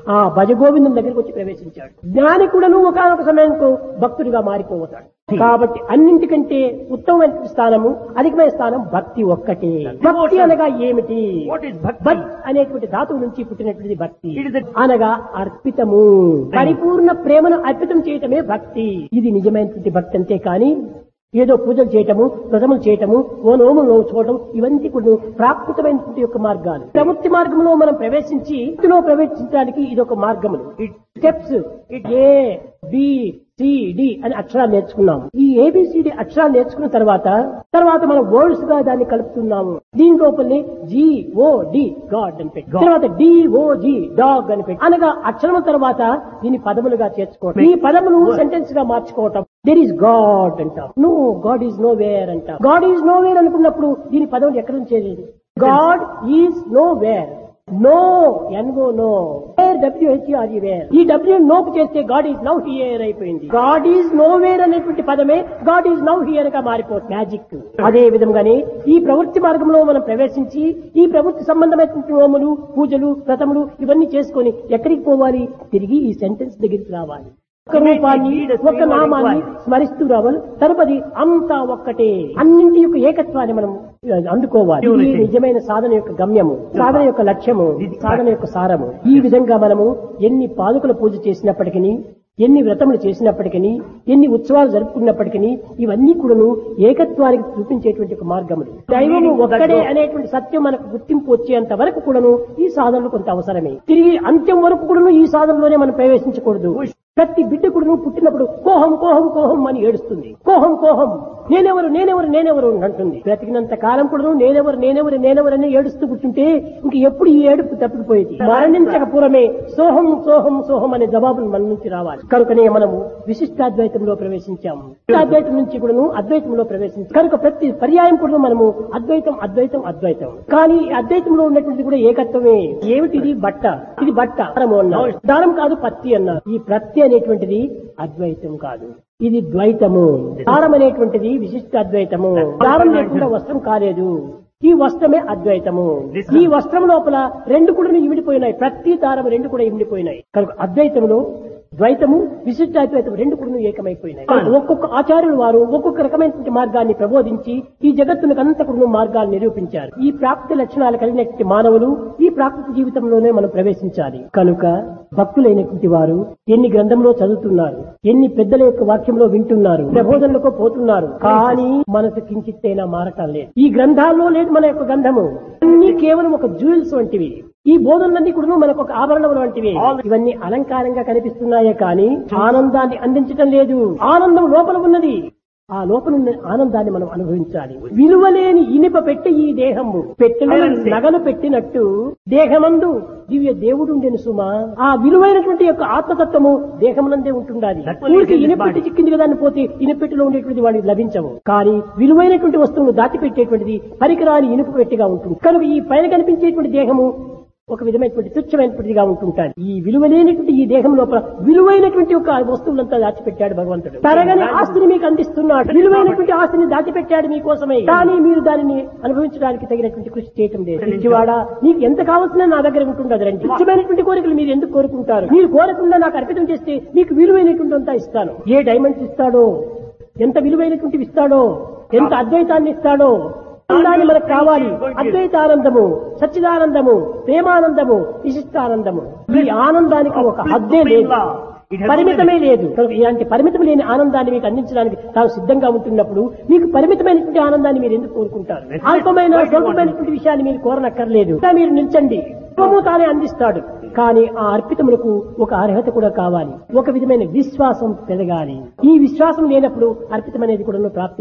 ఆ భజగోవిందం దగ్గరికి వచ్చి ప్రవేశించాడు జ్ఞాని కూడాను ఒకనొక సమయంలో భక్తుడిగా మారిపోతాడు కాబట్టి అన్నింటికంటే ఉత్తమమైన స్థానము అధికమైన స్థానం భక్తి ఒక్కటే భక్తి అనగా ఏమిటి What is bhakti? భక్ అనేటువంటి ధాతువు నుంచి పుట్టినటువంటిది భక్తి It is a- అనగా అర్పితము పరిపూర్ణ ప్రేమను అర్పితం చేయటమే భక్తి ఇది నిజమైనటువంటి భక్తి అంతే కానీ ఏదో పూజలు చేయటము వ్రతములు చేయటము ఓ నోములు నోచుకోవటం ఇవన్నీ కూడా ప్రాకృతమైనటువంటి యొక్క మార్గాలు ప్రవృత్తి మార్గంలో మనం ప్రవేశించి ఇందులో ప్రవేశించడానికి ఇది ఒక మార్గములు steps A B C D అని అక్షరాలు నేర్చుకున్నాము ఈ ఏబిసిడి అక్షరాలు నేర్చుకున్న తర్వాత తర్వాత మనం వర్డ్స్ గా దాన్ని కలుపుతున్నాము దీని లోపలనే జి ఓ డి గాడ్ అని పెట్టి తర్వాత డి ఓ జి డాగ్ అని పెట్టి అనగా అక్షరం తర్వాత దీన్ని పదములుగా చేర్చుకోవటం ఈ పదములు సెంటెన్స్ గా మార్చుకోవటం దెర్ ఈస్ గాడ్ అంటాం no God is nowhere అంటాం గాడ్ ఈజ్ నో వేర్ అనుకున్నప్పుడు దీని పదం ఎక్కడ నుంచి God is nowhere no N O no where W H R where ఈ డబ్ల్యూ నోకు చేస్తే గాడ్ ఈజ్ నౌ హియర్ అయిపోయింది గాడ్ ఈజ్ నో వేర్ అనేటువంటి పదమే గాడ్ ఈజ్ నౌ హియర్ గా మారిపోతుంది మ్యాజిక్ అదే విధంగానే ఈ ప్రవృత్తి మార్గంలో మనం ప్రవేశించి ఈ ప్రవృత్తి సంబంధమైనటువంటి హోములు పూజలు వ్రతములు ఇవన్నీ చేసుకొని ఎక్కడికి పోవాలి తిరిగి ఈ సెంటెన్స్ దగ్గరికి రావాలి ఒక రూపాన్ని ఒక నామాన్ని స్మరిస్తూ రావాలి తరుపది అంతా ఒక్కటే అన్నింటి యొక్క ఏకత్వాన్ని మనం అందుకోవాలి ఇది నిజమైన సాధన యొక్క గమ్యము సాధన యొక్క లక్ష్యము సాధన యొక్క సారము ఈ విధంగా మనము ఎన్ని పాదుకల పూజ చేసినప్పటికీ ఎన్ని వ్రతములు చేసినప్పటికీ ఎన్ని ఉత్సవాలు జరుపుకున్నప్పటికీ ఇవన్నీ కూడాను ఏకత్వానికి చూపించేటువంటి ఒక మార్గములు దైవము ఒక్కడే అనేటువంటి సత్యం మనకు గుర్తింపు వచ్చేంత వరకు కూడాను ఈ సాధనలు కొంత అవసరమే తిరిగి అంత్యం వరకు కూడాను ఈ సాధనలోనే మనం ప్రవేశించకూడదు ప్రతి బిడ్డ కూడాను పుట్టినప్పుడు కోహం కోహం కోహం అని ఏడుస్తుంది కోహం కోహం నేనెవరు నేనెవరు నేనెవరు అంటుంది బ్రతికినంత కాలం కూడాను నేనెవరు నేనెవరు నేనెవరు అని ఏడుస్తూ కూర్చుంటే ఇంక ఎప్పుడు ఈ ఏడుపు తప్పిపోయేది మరణించక పూర్వమే సోహం సోహం సోహం అనే జవాబులు మన నుంచి రావాలి కనుకనే మనము విశిష్టాద్వైతంలో ప్రవేశించాము విశిష్టాద్వైతం నుంచి కూడాను అద్వైతంలో ప్రవేశించాం కనుక ప్రతి పర్యాయం కూడా మనము అద్వైతం అద్వైతం అద్వైతం కానీ ఈ అద్వైతంలో ఉన్నటువంటిది కూడా ఏకత్వమే ఏమిటిది బట్ట ఇది బట్ట దారము అన్నారు దారం కాదు పత్తి అన్నారు ఈ ప్రత్తి అనేటువంటిది అద్వైతం కాదు ఇది ద్వైతము దారం అనేటువంటిది విశిష్ట అద్వైతము దారం లేకుండా వస్త్రం కాలేదు ఈ వస్త్రమే అద్వైతము ఈ వస్త్రం లోపల రెండు కూడా ఇమిడిపోయినాయి ప్రతి దారం రెండు కూడా ఇమిడిపోయినాయి కనుక అద్వైతంలో ద్వైతము విశిష్టాద్వైతం రెండు కూడా ఏకమైపోయినాయి ఒక్కొక్క ఆచార్యులు వారు ఒక్కొక్క రకమైనటువంటి మార్గాన్ని ప్రబోధించి ఈ జగత్తునికి అంత కూడా మార్గాలు నిరూపించారు ఈ ప్రాప్తి లక్షణాలు కలిగినటువంటి మానవులు ఈ ప్రాకృతి జీవితంలోనే మనం ప్రవేశించాలి కనుక భక్తులైనటువంటి వారు ఎన్ని గ్రంథంలో చదువుతున్నారు ఎన్ని పెద్దల యొక్క వాక్యంలో వింటున్నారు ప్రబోధనలకు పోతున్నారు కానీ మనసు కించిత్తైనా మారటం లేదు ఈ గ్రంథాల్లో లేదు మన యొక్క గ్రంథము అన్ని కేవలం ఒక జ్యూవెల్స్ వంటివి ఈ బోధనలన్నీ కూడా మనకు ఒక ఆభరణములు వంటివి ఇవన్నీ అలంకారంగా కనిపిస్తున్నాయే కానీ ఆనందాన్ని అందించటం లేదు ఆనందం లోపల ఉన్నది ఆ లోపల ఉన్న ఆనందాన్ని మనం అనుభవించాలి విలువలేని ఇనుప పెట్టి ఈ దేహము పెట్టిన నగలు పెట్టినట్టు దేహమందు దివ్య దేవుడు ఉండేను సుమా ఆ విలువైనటువంటి యొక్క ఆత్మతత్వము దేహమునందే ఉంటుండాలి ఊరికి ఇనపెట్టి చిక్కింది కదా అని పోతే ఇనపెట్టిలో ఉండేటువంటి వాడికి లభించవు కానీ విలువైనటువంటి వస్తువును దాచిపెట్టేటువంటిది పరికరాన్ని ఇనుపు పెట్టిగా ఉంటుంది కనుక ఈ పైన కనిపించేటువంటి దేహము ఒక విధమైనటువంటి తుచ్చమైనటువంటిదిగా ఉంటుంటాడు ఈ విలువలేనటువంటి ఈ దేహం లోపల విలువైనటువంటి ఒక వస్తువులంతా దాచిపెట్టాడు భగవంతుడు తరగని ఆస్తిని మీకు అందిస్తున్నాడు విలువైనటువంటి ఆస్తిని దాచిపెట్టాడు మీకోసమే కానీ మీరు దానిని అనుభవించడానికి తగినటువంటి కృషి చేయటం లేదు పిచ్చివాడా నీకు ఎంత కావాల్సిన నా దగ్గర ఉంటుండదు రండి ముఖ్యమైనటువంటి కోరికలు మీరు ఎందుకు కోరుకుంటారు మీరు కోరకుండా నాకు అర్పితం చేస్తే మీకు విలువైనటువంటి అంతా ఇస్తాను ఏ డైమండ్స్ ఇస్తాడో ఎంత విలువైనటువంటివి ఇస్తాడో ఎంత అద్వైతాన్ని ఇస్తాడో ఆనందాన్ని మనకు కావాలి అద్వైతానందము సచ్చిదానందము ప్రేమానందము విశిష్టానందము ఈ ఆనందానికి ఒక హద్దే లేదు పరిమితమే లేదు కనుక ఇలాంటి పరిమితం లేని ఆనందాన్ని మీకు అందించడానికి తాను సిద్ధంగా ఉంటున్నప్పుడు మీకు పరిమితమైనటువంటి ఆనందాన్ని మీరు ఎందుకు కోరుకుంటారు అల్పమైన స్వల్పమైనటువంటి విషయాన్ని మీరు కోరనక్కర్లేదు ఇంకా మీరు నిల్చండి సర్వము తానే అందిస్తాడు కానీ ఆ అర్పితములకు ఒక అర్హత కూడా కావాలి ఒక విధమైన విశ్వాసం పెరగాలి ఈ విశ్వాసం లేనప్పుడు అర్పితం అనేది కూడా ప్రాప్తి